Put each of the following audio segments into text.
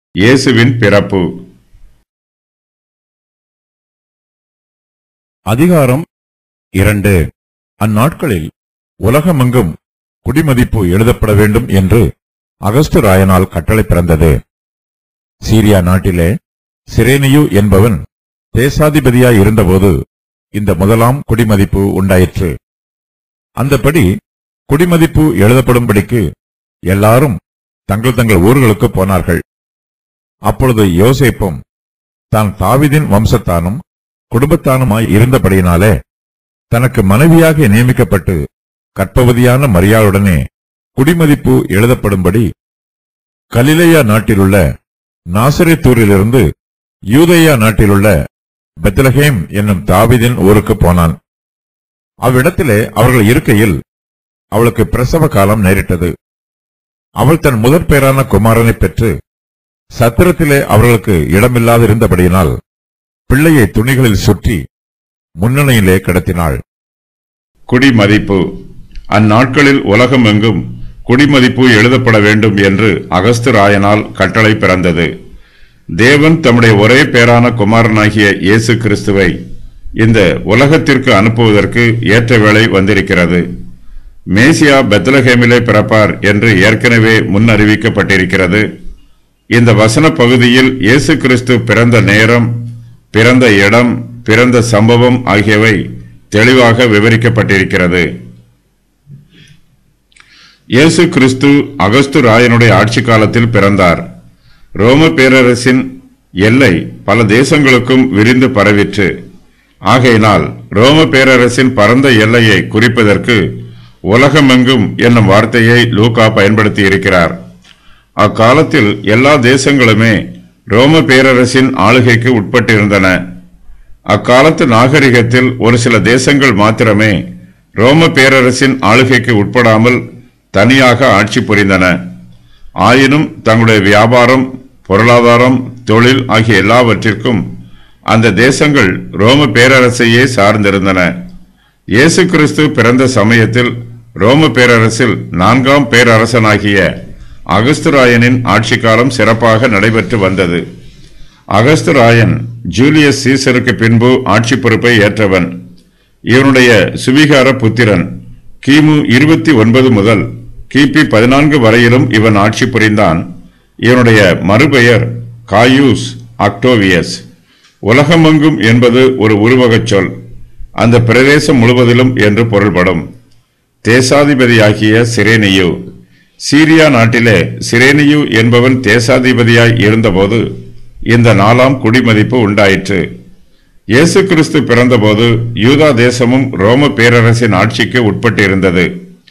இயேசுவின் பிறப்பு அதிகாரம் இரண்டு அந்நாட்களில் உலகமெங்கும் குடிமதிப்பு எழுதப்பட வேண்டும் என்று அகஸ்து ராயனால் கட்டளை பிறந்தது சீரியா நாட்டிலே சிரேனியு என்பவன் தேசாதிபதியாய் இருந்தபோது இந்த முதலாம் குடிமதிப்பு உண்டாயிற்று அந்தபடி குடிமதிப்பு எழுதப்படும்படிக்கு எல்லாரும் தங்கள் தங்கள் ஊர்களுக்கு போனார்கள் அப்பொழுது யோசேப்பும் தான் தாவிதின் வம்சத்தானும் குடும்பத்தானுமாய் இருந்தபடியினாலே தனக்கு மனைவியாக நியமிக்கப்பட்டு கற்பவதியான மரியாளுடனே குடிமதிப்பு எழுதப்படும்படி கலிலேயா நாட்டிலுள்ள நாசரேத்தூரிலிருந்து யூதேயா நாட்டிலுள்ள பெத்லஹேம் என்னும் தாவிதின் ஊருக்கு போனான் அவ்விடத்திலே அவர்கள் இருக்கையில் அவளுக்கு பிரசவ காலம் நேரிட்டது அவள் தன் முதற் பேரான குமாரனை பெற்று சத்திரத்திலே அவர்களுக்கு இடமில்லாதிருந்தபடியினால் பிள்ளையை துணிகளில் சுற்றி முன்னணியிலே கிடத்தினாள் குடிமதிப்பு அந்நாட்களில் உலகமெங்கும் குடிமதிப்பு எழுதப்பட வேண்டும் என்று அகஸ்து ராயனால் கட்டளை பிறந்தது தேவன் தம்முடைய ஒரே பேரான குமாரனாகிய இயேசு கிறிஸ்துவை இந்த உலகத்திற்கு அனுப்புவதற்கு ஏற்ற வேளை வந்திருக்கிறது மேசியா பெத்லஹேமிலே பிறப்பார் என்று ஏற்கனவே முன்னறிவிக்கப்பட்டிருக்கிறது இந்த வசன பகுதியில் இயேசு கிறிஸ்து பிறந்த நேரம் பிறந்த இடம் பிறந்த சம்பவம் ஆகியவை தெளிவாக விவரிக்கப்பட்டிருக்கிறது இயேசு கிறிஸ்து அகஸ்து ராயனுடைய ஆட்சி காலத்தில் பிறந்தார் ரோம பேரரசின் எல்லை பல தேசங்களுக்கும் விரிந்து பரவிற்று ஆகையினால் ரோம பேரரசின் பரந்த எல்லையை குறிப்பதற்கு உலகமெங்கும் என்னும் வார்த்தையை லூகா பயன்படுத்தி இருக்கிறார் அக்காலத்தில் எல்லா தேசங்களுமே ரோம பேரரசின் ஆளுகைக்கு உட்பட்டிருந்தன அக்காலத்து நாகரிகத்தில் ஒரு சில தேசங்கள் மாத்திரமே ரோம பேரரசின் ஆளுகைக்கு உட்படாமல் தனியாக ஆட்சி புரிந்தன ஆயினும் தங்களுடைய வியாபாரம் பொருளாதாரம் தொழில் ஆகிய எல்லாவற்றிற்கும் அந்த தேசங்கள் ரோம பேரரசையே சார்ந்திருந்தன இயேசு கிறிஸ்து பிறந்த சமயத்தில் ரோம பேரரசில் நான்காம் பேரரசனாகிய அகஸ்துராயனின் ஆட்சி காலம் சிறப்பாக நடைபெற்று வந்தது அகஸ்துராயன் ஜூலியஸ் சீசருக்கு பின்பு ஆட்சி பொறுப்பை ஏற்றவன் இவனுடைய சுவிகார புத்திரன் கிமு இருபத்தி ஒன்பது முதல் கிபி பதினான்கு வரையிலும் இவன் ஆட்சி புரிந்தான் இவனுடைய மறுபெயர் காயூஸ் அக்டோவியஸ் உலகமெங்கும் என்பது ஒரு உருவகச் சொல் அந்த பிரதேசம் முழுவதிலும் என்று பொருள்படும் தேசாதிபதியாகிய சிரேனியு சீரியா நாட்டிலே சிரேனியு என்பவன் தேசாதிபதியாய் இருந்தபோது இந்த நாலாம் குடிமதிப்பு உண்டாயிற்று இயேசு கிறிஸ்து பிறந்தபோது யூதா தேசமும் ரோம பேரரசின் ஆட்சிக்கு உட்பட்டிருந்தது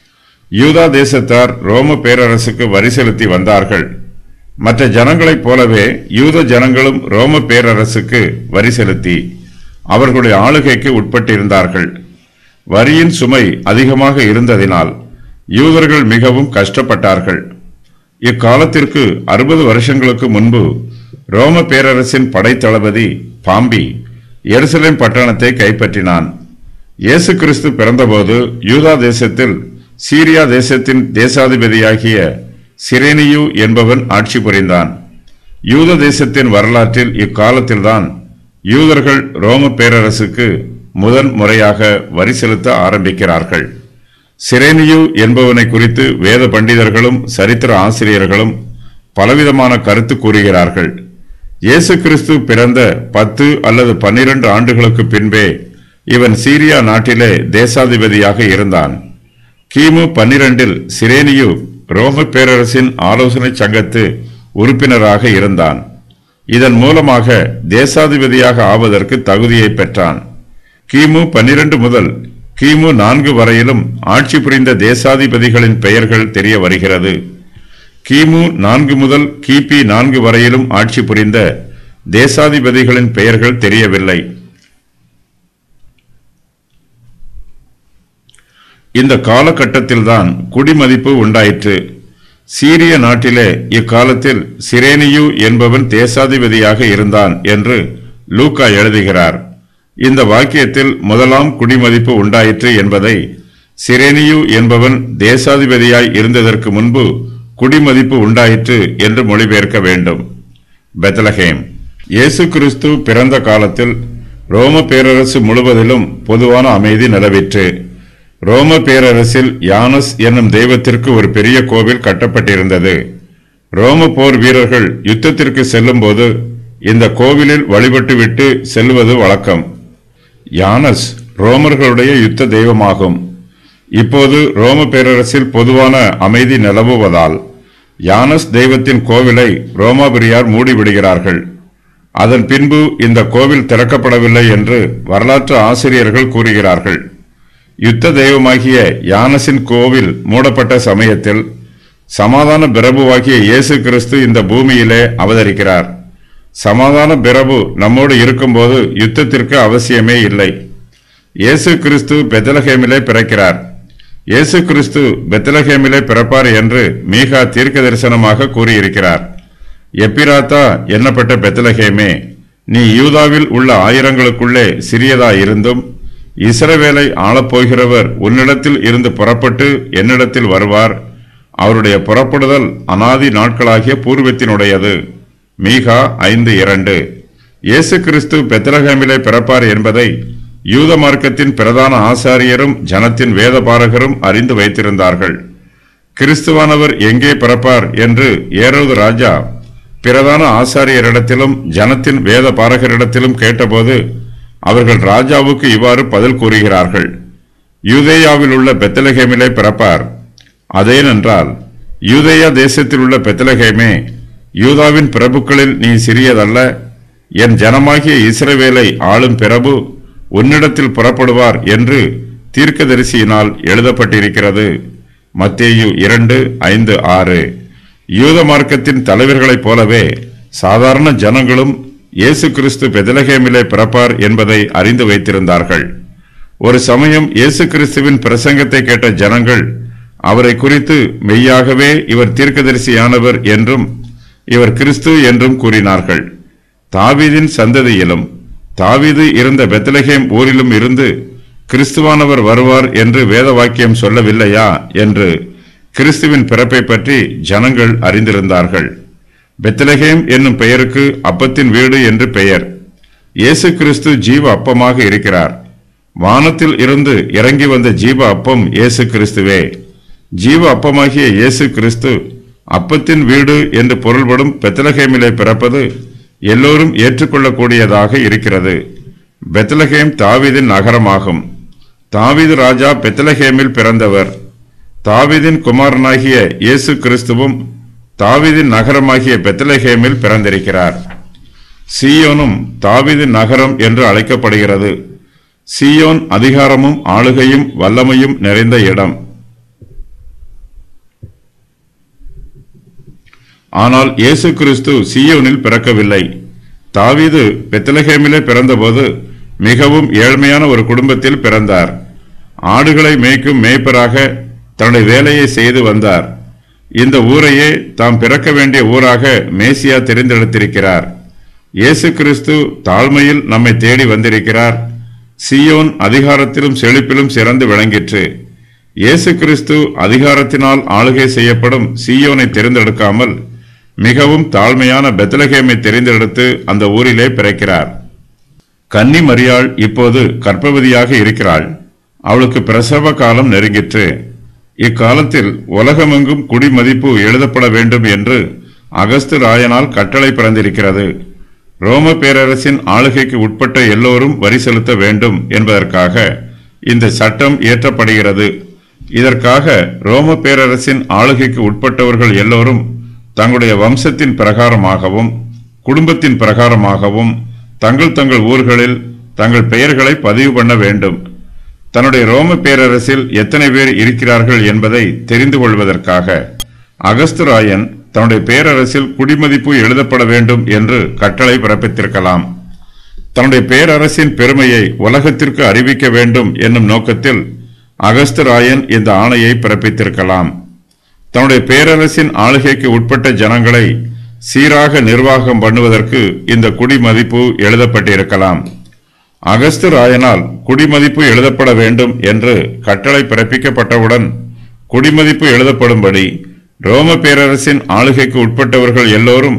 யூதா தேசத்தார் ரோம பேரரசுக்கு வரி செலுத்தி வந்தார்கள் மற்ற ஜனங்களைப் போலவே யூத ஜனங்களும் ரோம பேரரசுக்கு வரி செலுத்தி அவர்களுடைய ஆளுகைக்கு உட்பட்டிருந்தார்கள் வரியின் சுமை அதிகமாக இருந்ததினால் யூதர்கள் மிகவும் கஷ்டப்பட்டார்கள் இக்காலத்திற்கு அறுபது வருஷங்களுக்கு முன்பு ரோம பேரரசின் படைத்தளபதி பாம்பி எருசலேம் பட்டணத்தை கைப்பற்றினான் இயேசு கிறிஸ்து பிறந்தபோது யூதா தேசத்தில் சீரியா தேசத்தின் தேசாதிபதியாகிய சிரேனியு என்பவன் ஆட்சி புரிந்தான் யூத தேசத்தின் வரலாற்றில் இக்காலத்தில்தான் யூதர்கள் ரோம பேரரசுக்கு முதன் முறையாக வரி செலுத்த ஆரம்பிக்கிறார்கள் சிரேனியு என்பவனை குறித்து வேத பண்டிதர்களும் சரித்திர ஆசிரியர்களும் பலவிதமான கருத்து கூறுகிறார்கள் இயேசு கிறிஸ்து பிறந்த பத்து அல்லது பன்னிரண்டு ஆண்டுகளுக்கு பின்பே இவன் சீரியா நாட்டிலே தேசாதிபதியாக இருந்தான் கிமு பன்னிரண்டில் சிரேனியு ரோம பேரரசின் ஆலோசனை சங்கத்து உறுப்பினராக இருந்தான் இதன் மூலமாக தேசாதிபதியாக ஆவதற்கு தகுதியை பெற்றான் கிமு பன்னிரண்டு முதல் கிமு நான்கு வரையிலும் ஆட்சி புரிந்த தேசாதிபதிகளின் பெயர்கள் தெரிய வருகிறது கிமு நான்கு முதல் கிபி நான்கு வரையிலும் ஆட்சி புரிந்த தேசாதிபதிகளின் பெயர்கள் தெரியவில்லை இந்த காலகட்டத்தில்தான் குடிமதிப்பு உண்டாயிற்று சீரிய நாட்டிலே இக்காலத்தில் சிரேனியு என்பவன் தேசாதிபதியாக இருந்தான் என்று லூக்கா எழுதுகிறார் இந்த வாக்கியத்தில் முதலாம் குடிமதிப்பு உண்டாயிற்று என்பதை சிரேனியு என்பவன் தேசாதிபதியாய் இருந்ததற்கு முன்பு குடிமதிப்பு உண்டாயிற்று என்று மொழிபெயர்க்க வேண்டும் பெத்லஹேம் இயேசு கிறிஸ்து பிறந்த காலத்தில் ரோம பேரரசு முழுவதிலும் பொதுவான அமைதி நிலவிற்று ரோம பேரரசில் யானஸ் என்னும் தெய்வத்திற்கு ஒரு பெரிய கோவில் கட்டப்பட்டிருந்தது ரோம போர் வீரர்கள் யுத்தத்திற்கு செல்லும்போது இந்த கோவிலில் வழிபட்டுவிட்டு செல்வது வழக்கம் யானஸ் ரோமர்களுடைய யுத்த தெய்வமாகும் இப்போது ரோம பேரரசில் பொதுவான அமைதி நிலவுவதால் யானஸ் தெய்வத்தின் கோவிலை ரோமாபுரியார் மூடிவிடுகிறார்கள் அதன் பின்பு இந்த கோவில் திறக்கப்படவில்லை என்று வரலாற்று ஆசிரியர்கள் கூறுகிறார்கள் யுத்த தெய்வமாகிய யானஸின் கோவில் மூடப்பட்ட சமயத்தில் சமாதான பிரபுவாகிய இயேசு கிறிஸ்து இந்த பூமியிலே அவதரிக்கிறார் சமாதான பிரபு நம்மோடு இருக்கும்போது யுத்தத்திற்கு அவசியமே இல்லை இயேசு கிறிஸ்து பெத்தலஹேமிலே பிறக்கிறார் இயேசு கிறிஸ்து பெத்தலஹேமிலே பிறப்பார் என்று மீகா தீர்க்க தரிசனமாக கூறியிருக்கிறார் எப்பிராத்தா என்னப்பட்ட பெத்தலஹேமே நீ யூதாவில் உள்ள ஆயிரங்களுக்குள்ளே சிறியதா இருந்தும் இஸ்ரவேலை ஆளப்போகிறவர் உன்னிடத்தில் இருந்து புறப்பட்டு என்னிடத்தில் வருவார் அவருடைய புறப்படுதல் அனாதி நாட்களாகிய பூர்வத்தினுடையது மீகா ஐந்து இரண்டு இயேசு கிறிஸ்து பெத்தலகேமிலே பிறப்பார் என்பதை யூத மார்க்கத்தின் பிரதான ஆசாரியரும் ஜனத்தின் வேதபாரகரும் அறிந்து வைத்திருந்தார்கள் கிறிஸ்துவானவர் எங்கே பிறப்பார் என்று ஏரோது ராஜா பிரதான ஆசாரியரிடத்திலும் ஜனத்தின் வேத பாரகரிடத்திலும் கேட்டபோது அவர்கள் ராஜாவுக்கு இவ்வாறு பதில் கூறுகிறார்கள் யூதேயாவில் உள்ள பெத்தலகேமிலே பிறப்பார் அதேனென்றால் யூதேயா தேசத்தில் உள்ள பெத்தலகேமே யூதாவின் பிரபுக்களில் நீ சிறியதல்ல என் ஜனமாகிய இஸ்ரவேலை ஆளும் பிரபு உன்னிடத்தில் புறப்படுவார் என்று தீர்க்கதரிசியினால் எழுதப்பட்டிருக்கிறது மத்தேயு இரண்டு ஐந்து ஆறு யூத மார்க்கத்தின் தலைவர்களைப் போலவே சாதாரண ஜனங்களும் இயேசு கிறிஸ்து பெதலகேமிலே பிறப்பார் என்பதை அறிந்து வைத்திருந்தார்கள் ஒரு சமயம் இயேசு கிறிஸ்துவின் பிரசங்கத்தை கேட்ட ஜனங்கள் அவரை குறித்து மெய்யாகவே இவர் தீர்க்கதரிசியானவர் என்றும் இவர் கிறிஸ்து என்றும் கூறினார்கள் தாவீதின் சந்ததியிலும் தாவீது இருந்த பெத்லகேம் ஊரிலும் இருந்து கிறிஸ்துவானவர் வருவார் என்று வேத வாக்கியம் சொல்லவில்லையா என்று கிறிஸ்துவின் பிறப்பை பற்றி ஜனங்கள் அறிந்திருந்தார்கள் பெத்லகேம் என்னும் பெயருக்கு அப்பத்தின் வீடு என்று பெயர் இயேசு கிறிஸ்து ஜீவ அப்பமாக இருக்கிறார் வானத்தில் இருந்து இறங்கி வந்த ஜீவ அப்பம் இயேசு கிறிஸ்துவே ஜீவ அப்பமாகிய இயேசு கிறிஸ்து அப்பத்தின் வீடு என்று பொருள்படும் பெத்லகேமிலே பிறப்பது எல்லோரும் ஏற்றுக்கொள்ளக்கூடியதாக இருக்கிறது பெத்லகேம் தாவீதின் நகரமாகும் தாவீது ராஜா பெத்லகேமில் பிறந்தவர் தாவீதின் குமாரனாகிய இயேசு கிறிஸ்துவும் தாவீதின் நகரமாகிய பெத்லகேமில் பிறந்திருக்கிறார் சீயோனும் தாவீதின் நகரம் என்று அழைக்கப்படுகிறது சீயோன் அதிகாரமும் ஆளுகையும் வல்லமையும் நிறைந்த இடம் ஆனால் இயேசு கிறிஸ்து சீயோனில் பிறக்கவில்லை தாவீது பெத்லகேமிலே பிறந்தபோது மிகவும் ஏழ்மையான ஒரு குடும்பத்தில் பிறந்தார் ஆடுகளை மேய்க்கும் மேய்ப்பராக தன்னுடைய வேலையை செய்து வந்தார் இந்த ஊரையே தாம் பிறக்க வேண்டிய ஊராக மேசியா தெரிந்தெடுத்திருக்கிறார் இயேசு கிறிஸ்து தாழ்மையில் நம்மை தேடி வந்திருக்கிறார் சியோன் அதிகாரத்திலும் செழிப்பிலும் சிறந்து விளங்கிற்று இயேசு கிறிஸ்து அதிகாரத்தினால் ஆளுகை செய்யப்படும் சீயோனை தெரிந்தெடுக்காமல் மிகவும் தாழ்மையான பெத்லகேமை தெரிந்தெடுத்து அந்த ஊரிலே பிறக்கிறார் கன்னி மரியாள் இப்போது கர்ப்பவதியாக இருக்கிறாள் அவளுக்கு பிரசவ காலம் நெருங்கிற்று இக்காலத்தில் உலகமெங்கும் குடிமதிப்பு எழுதப்பட வேண்டும் என்று அகஸ்து ராயனால் கட்டளை பிறந்திருக்கிறது ரோம பேரரசின் ஆளுகைக்கு உட்பட்ட எல்லோரும் வரி செலுத்த வேண்டும் என்பதற்காக இந்த சட்டம் இயற்றப்படுகிறது இதற்காக ரோம பேரரசின் ஆளுகைக்கு உட்பட்டவர்கள் எல்லோரும் தங்களுடைய வம்சத்தின் பிரகாரமாகவும் குடும்பத்தின் பிரகாரமாகவும் தங்கள் தங்கள் ஊர்களில் தங்கள் பெயர்களை பதிவு பண்ண வேண்டும் தன்னுடைய ரோம பேரரசில் எத்தனை பேர் இருக்கிறார்கள் என்பதை தெரிந்து கொள்வதற்காக அகஸ்துராயன் தன்னுடைய பேரரசில் குடிமதிப்பு எழுதப்பட வேண்டும் என்று கட்டளை பிறப்பித்திருக்கலாம் தன்னுடைய பேரரசின் பெருமையை உலகத்திற்கு அறிவிக்க வேண்டும் என்னும் நோக்கத்தில் அகஸ்துராயன் இந்த ஆணையை பிறப்பித்திருக்கலாம் தன்னுடைய பேரரசின் ஆளுகைக்கு உட்பட்ட ஜனங்களை சீராக நிர்வாகம் பண்ணுவதற்கு இந்த குடிமதிப்பு எழுதப்பட்டிருக்கலாம் அகஸ்து ராயனால் குடிமதிப்பு எழுதப்பட வேண்டும் என்று கட்டளை பிறப்பிக்கப்பட்டவுடன் குடிமதிப்பு எழுதப்படும்படி ரோம பேரரசின் ஆளுகைக்கு உட்பட்டவர்கள் எல்லோரும்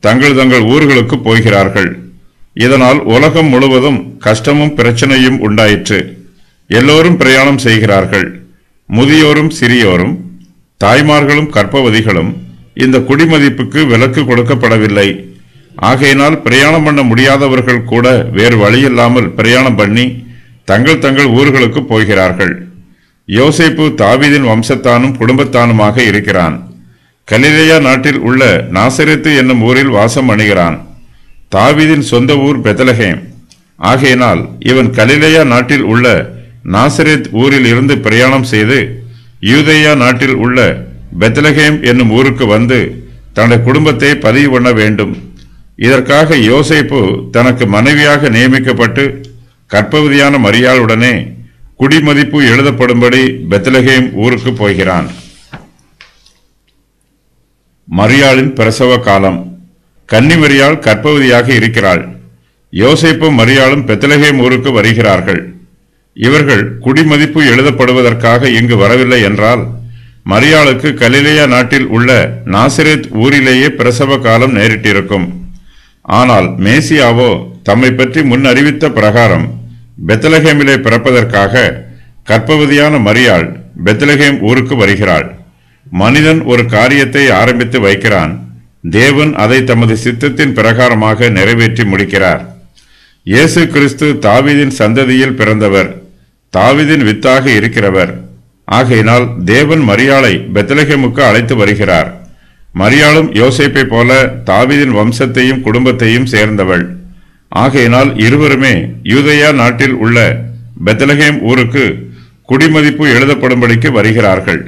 தங்கள் தங்கள் ஊர்களுக்கு போகிறார்கள் இதனால் உலகம் முழுவதும் கஷ்டமும் பிரச்சனையும் உண்டாயிற்று எல்லோரும் பிரயாணம் செய்கிறார்கள் முதியோரும் சிறியோரும் தாய்மார்களும் கற்பவதிகளும் இந்த குடிமதிப்புக்கு விலக்கு கொடுக்கப்படவில்லை ஆகையினால் பிரயாணம் பண்ண முடியாதவர்கள் கூட வேறு வழியில்லாமல் பிரயாணம் பண்ணி தங்கள் தங்கள் ஊர்களுக்கு போகிறார்கள் யோசேப்பு தாவீதின் வம்சத்தானும் குடும்பத்தானுமாக இருக்கிறான் கலிலேயா நாட்டில் உள்ள நாசரேத்து என்னும் ஊரில் வாசம் அணுகிறான் தாவீதின் சொந்த ஊர் பெத்தலகேம் ஆகையினால் இவன் கலிலேயா நாட்டில் உள்ள நாசரேத் ஊரில் இருந்து பிரயாணம் செய்து யூதேயா நாட்டில் உள்ள பெத்லகேம் என்னும் ஊருக்கு வந்து தன்னுடைய குடும்பத்தை பதிவு பண்ண வேண்டும் இதற்காக யோசேப்பு தனக்கு மனைவியாக நியமிக்கப்பட்டு கற்பவதியான மரியாளுடனே குடிமதிப்பு எழுதப்படும்படி பெத்லகேம் ஊருக்கு போகிறான் மரியாளின் பிரசவ காலம் கன்னிமரியாள் கற்பவதியாக இருக்கிறாள் யோசேப்பும் மரியாளும் பெத்லகேம் ஊருக்கு வருகிறார்கள் இவர்கள் குடிமதிப்பு எழுதப்படுவதற்காக இங்கு வரவில்லை என்றால் மரியாளுக்கு கலிலேயா நாட்டில் உள்ள நாசிரேத் ஊரிலேயே பிரசவ காலம் நேரிட்டிருக்கும் ஆனால் மேசியாவோ தம்மை பற்றி முன் அறிவித்த பிரகாரம் பெத்லகேமிலே பிறப்பதற்காக கற்பவதியான மரியாள் பெத்லகேம் ஊருக்கு வருகிறாள் மனிதன் ஒரு காரியத்தை ஆரம்பித்து வைக்கிறான் தேவன் அதை தமது சித்தத்தின் பிரகாரமாக நிறைவேற்றி முடிக்கிறார் இயேசு கிறிஸ்து தாவீதின் சந்ததியில் பிறந்தவர் தாவீதின் வித்தாக இருக்கிறவர் ஆகையினால் தேவன் மரியாளை பெத்லகேமுக்கு அழைத்து வருகிறார் மரியாளும் யோசேப்பை போல தாவீதின் வம்சத்தையும் குடும்பத்தையும் சேர்ந்தவள் ஆகையினால் இருவருமே யூதேயா நாட்டில் உள்ள பெத்லகேம் ஊருக்கு குடிமதிப்பு எழுதப்படும்படிக்கு வருகிறார்கள்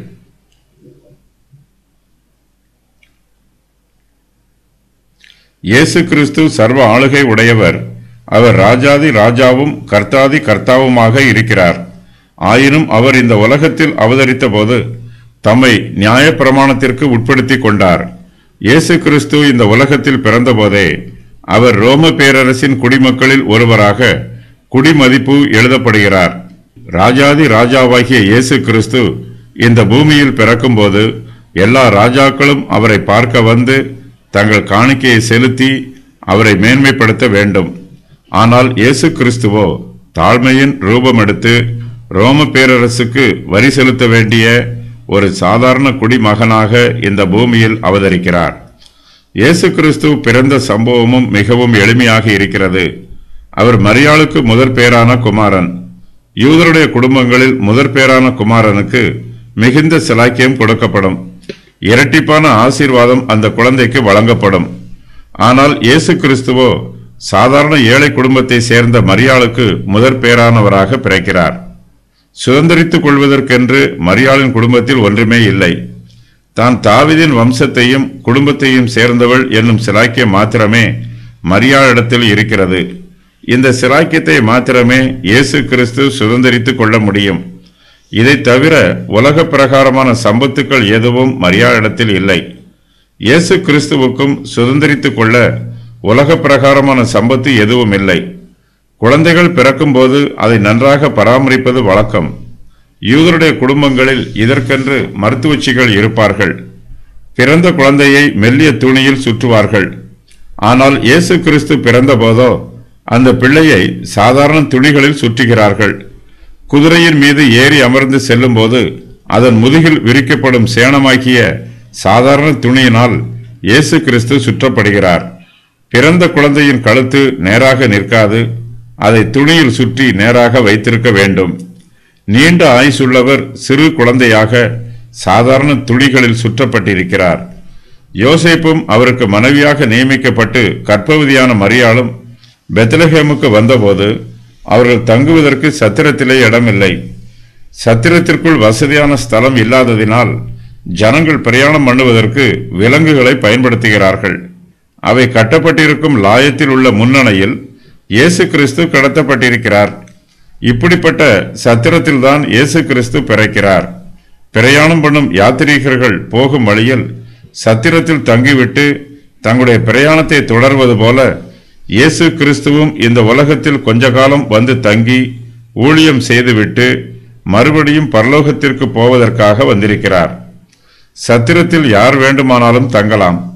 இயேசு கிறிஸ்து சர்வ ஆளுகை உடையவர் அவர் ராஜாதி ராஜாவும் கர்த்தாதி கர்த்தாவுமாக இருக்கிறார் ஆயினும் அவர் இந்த உலகத்தில் அவதரித்த போது தம்மை நியாயப்பிரமாணத்திற்கு உட்படுத்திக் கொண்டார் இயேசு கிறிஸ்து இந்த உலகத்தில் பிறந்தபோதே அவர் ரோம பேரரசின் குடிமக்களில் ஒருவராக குடிமதிப்பு எழுதப்படுகிறார் ராஜாதி ராஜாவாகிய இயேசு கிறிஸ்து இந்த பூமியில் பிறக்கும்போது எல்லா ராஜாக்களும் அவரை பார்க்க வந்து தங்கள் காணிக்கையை செலுத்தி அவரை மேன்மைப்படுத்த வேண்டும் ஆனால் இயேசு கிறிஸ்துவோ தாழ்மையின் ரூபமெடுத்து ரோம பேரரசுக்கு வரி செலுத்த வேண்டிய ஒரு சாதாரண குடிமகனாக இந்த பூமியில் அவதரிக்கிறார் இயேசு கிறிஸ்து பிறந்த சம்பவமும் மிகவும் எளிமையாக இருக்கிறது அவர் மரியாளுக்கு முதற் பேரான குமாரன் யூதருடைய குடும்பங்களில் முதற் பேரான குமாரனுக்கு மிகுந்த சிலாக்கியம் கொடுக்கப்படும் இரட்டிப்பான ஆசீர்வாதம் அந்த குழந்தைக்கு வழங்கப்படும் ஆனால் இயேசு கிறிஸ்துவோ சாதாரண ஏழை குடும்பத்தை சேர்ந்த மரியாளுக்கு முதற் பேரானவராக பிறக்கிறார் சுதந்திரித்துக் கொள்வதற்கென்று மரியாளின் குடும்பத்தில் ஒன்றுமே இல்லை தான் தாவிதின் வம்சத்தையும் குடும்பத்தையும் சேர்ந்தவள் என்னும் சிலாக்கியம் மாத்திரமே மரியாளிடத்தில் இருக்கிறது இந்த சிலாக்கியத்தை மாத்திரமே இயேசு கிறிஸ்து சுதந்திரித்துக் கொள்ள முடியும் இதை தவிர உலக பிரகாரமான சம்பத்துக்கள் எதுவும் மரியாளிடத்தில் இல்லை இயேசு கிறிஸ்துவுக்கும் சுதந்திரித்துக் கொள்ள உலக பிரகாரமான சம்பத்து எதுவும் இல்லை குழந்தைகள் பிறக்கும்போது அதை நன்றாக பராமரிப்பது வழக்கம் யூதருடைய குடும்பங்களில் இதற்கென்று மருத்துவச்சிகள் இருப்பார்கள் பிறந்த குழந்தையை மெல்லிய துணியில் சுற்றுவார்கள் ஆனால் இயேசு கிறிஸ்து பிறந்தபோதோ அந்த பிள்ளையை சாதாரண துணிகளில் சுற்றுகிறார்கள் குதிரையின் மீது ஏறி அமர்ந்து செல்லும்போது அதன் முதுகில் விரிக்கப்படும் சேணமாக்கிய சாதாரண துணியினால் இயேசு கிறிஸ்து சுற்றப்படுகிறார் பிறந்த குழந்தையின் கழுத்து நேராக நிற்காது அதை துணியில் சுற்றி நேராக வைத்திருக்க வேண்டும் நீண்ட ஆயுசுள்ளவர் சிறு குழந்தையாக சாதாரண துணிகளில் சுற்றப்பட்டிருக்கிறார் யோசேப்பும் அவருக்கு மனைவியாக நியமிக்கப்பட்டு கற்பவதியான மரியாளும் பெத்லஹேமுக்கு வந்தபோது அவர்கள் தங்குவதற்கு சத்திரத்திலே இடமில்லை சத்திரத்திற்குள் வசதியான ஸ்தலம் இல்லாததினால் ஜனங்கள் பிரயாணம் பண்ணுவதற்கு விலங்குகளை பயன்படுத்துகிறார்கள் அவை கட்டப்பட்டிருக்கும் லாயத்தில் உள்ள முன்னணையில் இயேசு கிறிஸ்து கடத்தப்பட்டிருக்கிறார் இப்படிப்பட்ட சத்திரத்தில்தான் இயேசு கிறிஸ்து பிறக்கிறார் பிரயாணம் பண்ணும் யாத்ரீகர்கள் போகும் வழியில் சத்திரத்தில் தங்கிவிட்டு தங்களுடைய பிரயாணத்தை தொடர்வது போல இயேசு கிறிஸ்துவும் இந்த உலகத்தில் கொஞ்ச காலம் வந்து தங்கி ஊழியம் செய்துவிட்டு மறுபடியும் பரலோகத்திற்கு போவதற்காக வந்திருக்கிறார் சத்திரத்தில் யார் வேண்டுமானாலும் தங்கலாம்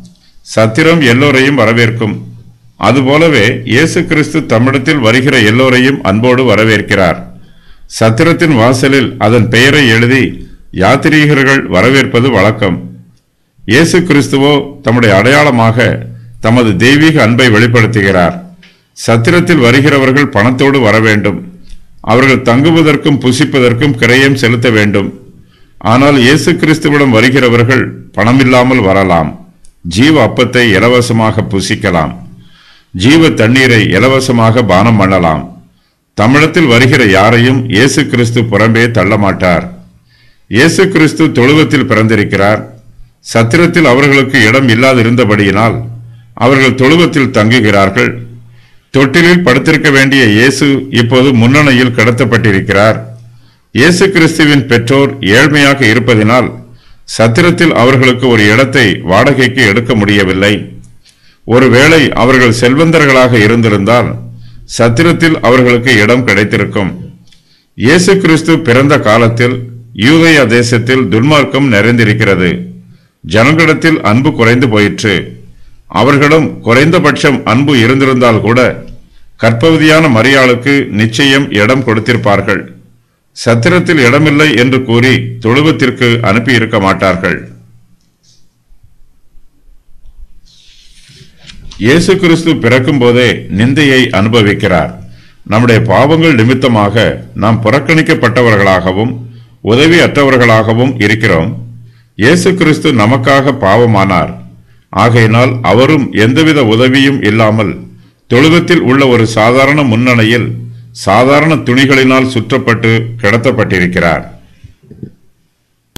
சத்திரம் எல்லோரையும் வரவேற்கும் அதுபோலவே இயேசு கிறிஸ்து தம்மிடத்தில் வருகிற எல்லோரையும் அன்போடு வரவேற்கிறார் சத்திரத்தின் வாசலில் அதன் பெயரை எழுதி யாத்திரீகர்கள் வரவேற்பது வழக்கம் இயேசு கிறிஸ்துவோ தம்முடைய அடையாளமாக தமது தெய்வீக அன்பை வெளிப்படுத்துகிறார் சத்திரத்தில் வருகிறவர்கள் பணத்தோடு வர வேண்டும் அவர்கள் தங்குவதற்கும் புசிப்பதற்கும் கிரயம் செலுத்த வேண்டும் ஆனால் இயேசு கிறிஸ்துவிடம் வருகிறவர்கள் பணமில்லாமல் வரலாம் ஜீவ அப்பத்தை இலவசமாக புசிக்கலாம் ஜீவ தண்ணீரை இலவசமாக பானம் பண்ணலாம் தமிழத்தில் வருகிற யாரையும் இயேசு கிறிஸ்து புறம்பே தள்ள மாட்டார் இயேசு கிறிஸ்து தொழுவத்தில் பிறந்திருக்கிறார் சத்திரத்தில் அவர்களுக்கு இடம் இல்லாதிருந்தபடியினால் அவர்கள் தொழுவத்தில் தங்குகிறார்கள் தொட்டிலில் படுத்திருக்க வேண்டிய இயேசு இப்போது முன்னணியில் கடத்தப்பட்டிருக்கிறார் இயேசு கிறிஸ்துவின் பெற்றோர் ஏழ்மையாக இருப்பதினால் சத்திரத்தில் அவர்களுக்கு ஒரு இடத்தை வாடகைக்கு எடுக்க முடியவில்லை ஒருவேளை அவர்கள் செல்வந்தர்களாக இருந்திருந்தால் சத்திரத்தில் அவர்களுக்கு இடம் கிடைத்திருக்கும் இயேசு கிறிஸ்து பிறந்த காலத்தில் யூதயா தேசத்தில் துன்மார்க்கம் நிறைந்திருக்கிறது ஜனங்களிடத்தில் அன்பு குறைந்து போயிற்று அவர்களிடம் குறைந்தபட்சம் அன்பு இருந்திருந்தால் கூட கற்பவதியான மரியாளுக்கு நிச்சயம் இடம் கொடுத்திருப்பார்கள் சத்திரத்தில் இடமில்லை என்று கூறி தொழுவத்திற்கு அனுப்பியிருக்க மாட்டார்கள் இயேசு கிறிஸ்து பிறக்கும் போதே நிந்தையை அனுபவிக்கிறார் நம்முடைய பாவங்கள் நிமித்தமாக நாம் புறக்கணிக்கப்பட்டவர்களாகவும் உதவி அற்றவர்களாகவும் இருக்கிறோம் இயேசு கிறிஸ்து நமக்காக பாவமானார் ஆகையினால் அவரும் எந்தவித உதவியும் இல்லாமல் தொழுவத்தில் உள்ள ஒரு சாதாரண முன்னணையில் சாதாரண துணிகளினால் சுற்றப்பட்டு கிடத்தப்பட்டிருக்கிறார்